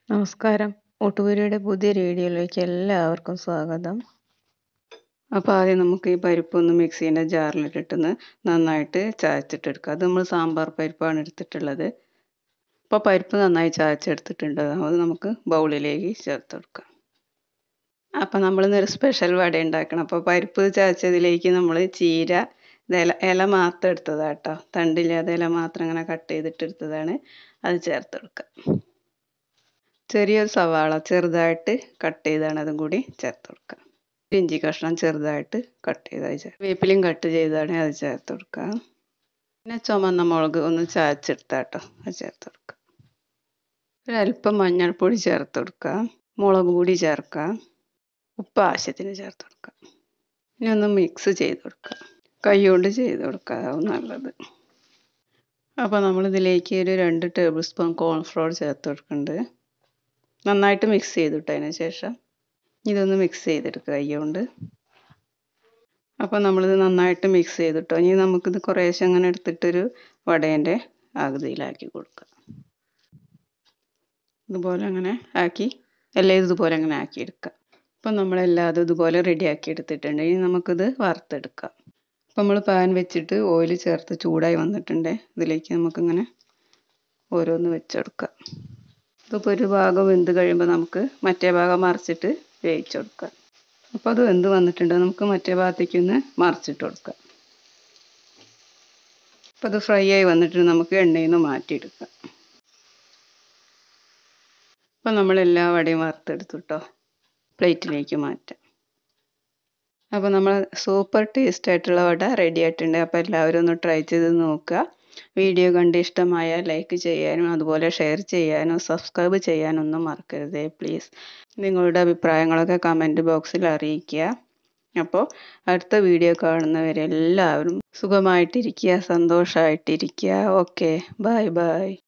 നമസ്കാരം ഒട്ടുപുരയുടെ പുതിയ വീഡിയോയിലേക്ക് എല്ലാവർക്കും സ്വാഗതം അപ്പോൾ ആദ്യം നമുക്ക് ഈ പരിപ്പൊന്ന് മിക്സീൻ്റെ ജാറിലിട്ടിട്ടൊന്ന് നന്നായിട്ട് ചായച്ചിട്ടെടുക്കുക അത് നമ്മൾ സാമ്പാർ പരിപ്പാണ് എടുത്തിട്ടുള്ളത് അപ്പോൾ പരിപ്പ് നന്നായി ചായച്ചെടുത്തിട്ടുണ്ട് അത് നമുക്ക് ബൗളിലേക്ക് ചേർത്ത് കൊടുക്കാം അപ്പോൾ നമ്മളിന്നൊരു സ്പെഷ്യൽ വട ഉണ്ടാക്കണം അപ്പോൾ പരിപ്പ് ചായച്ചതിലേക്ക് നമ്മൾ ചീര ഇല ഇല മാത്രം എടുത്തതാണ് കേട്ടോ തണ്ടില്ലാതെ ഇല മാത്രം ഇങ്ങനെ കട്ട് ചെയ്തിട്ട് എടുത്തതാണ് അത് ചേർത്ത് കൊടുക്കുക ചെറിയൊരു സവാള ചെറുതായിട്ട് കട്ട് ചെയ്താണ് അതും കൂടി ചേർത്ത് കൊടുക്കുക ഇഞ്ചി കഷ്ണം ചെറുതായിട്ട് കട്ട് ചെയ്താൽ ചേർത്ത് വേപ്പിലയും കട്ട് ചെയ്താണ് അത് ചേർത്ത് കൊടുക്കുക പിന്നെ ചുമന്ന മുളക് ഒന്ന് ചായച്ചെടുത്ത കേട്ടോ അത് ചേർത്ത് കൊടുക്കുക ഒരല്പം മഞ്ഞൾപ്പൊടി ചേർത്ത് കൊടുക്കുക മുളക് പൊടി ചേർക്കുക ഉപ്പ് ആവശ്യത്തിന് ചേർത്ത് കൊടുക്കുക ഇനി ഒന്ന് മിക്സ് ചെയ്ത് കൊടുക്കുക കൈ കൊണ്ട് ചെയ്ത് കൊടുക്കുക അതാവും നല്ലത് അപ്പോൾ നമ്മളിതിലേക്ക് ഒരു രണ്ട് ടേബിൾ സ്പൂൺ കോൺഫ്ലോർ ചേർത്ത് കൊടുക്കുന്നുണ്ട് നന്നായിട്ട് മിക്സ് ചെയ്തിട്ട് അതിന് ശേഷം ഇതൊന്ന് മിക്സ് ചെയ്തെടുക്കുക കൈ കൊണ്ട് അപ്പോൾ നമ്മളിത് നന്നായിട്ട് മിക്സ് ചെയ്തിട്ടോ ഇനി നമുക്കിത് കുറേശ്ശെ അങ്ങനെ എടുത്തിട്ടൊരു വടേൻ്റെ ആകൃതിയിലാക്കി കൊടുക്കുക ഇതുപോലെ അങ്ങനെ ആക്കി എല്ലാം ഇതുപോലെ അങ്ങനെ ആക്കിയെടുക്കുക അപ്പം നമ്മളെല്ലാതും ഇതുപോലെ റെഡിയാക്കി എടുത്തിട്ടുണ്ട് ഇനി നമുക്കിത് വറുത്തെടുക്കാം അപ്പം നമ്മൾ പാൻ വെച്ചിട്ട് ഓയിൽ ചേർത്ത് ചൂടായി വന്നിട്ടുണ്ട് ഇതിലേക്ക് നമുക്കിങ്ങനെ ഓരോന്ന് വെച്ചെടുക്കാം ഇതിപ്പോൾ ഒരു ഭാഗം വെന്ത് കഴിയുമ്പോൾ നമുക്ക് മറ്റേ ഭാഗം മറിച്ചിട്ട് വേവിച്ച് കൊടുക്കാം അപ്പോൾ അത് വെന്ത് വന്നിട്ടുണ്ട് നമുക്ക് മറ്റേ ഭാഗത്തേക്ക് ഒന്ന് മറിച്ചിട്ട് കൊടുക്കാം അപ്പോൾ അത് ഫ്രൈ ആയി വന്നിട്ട് നമുക്ക് എണ്ണയിൽ നിന്ന് മാറ്റിയെടുക്കാം അപ്പോൾ നമ്മൾ എല്ലാ വടയും വറുത്തെടുത്തു കേട്ടോ പ്ലേറ്റിലേക്ക് മാറ്റാം അപ്പോൾ നമ്മൾ സൂപ്പർ ടേസ്റ്റ് ആയിട്ടുള്ള വട റെഡി ആയിട്ടുണ്ട് അപ്പോൾ എല്ലാവരും ഒന്ന് ട്രൈ ചെയ്ത് നോക്കുക വീഡിയോ കണ്ട് ഇഷ്ടമായാൽ ലൈക്ക് ചെയ്യാനും അതുപോലെ ഷെയർ ചെയ്യാനും സബ്സ്ക്രൈബ് ചെയ്യാനൊന്നും മറക്കരുതേ പ്ലീസ് നിങ്ങളുടെ അഭിപ്രായങ്ങളൊക്കെ കമൻറ്റ് ബോക്സിൽ അറിയിക്കുക അപ്പോൾ അടുത്ത വീഡിയോ കാണുന്നവരെ എല്ലാവരും സുഖമായിട്ടിരിക്കുക സന്തോഷമായിട്ടിരിക്കുക ഓക്കെ ബൈ ബൈ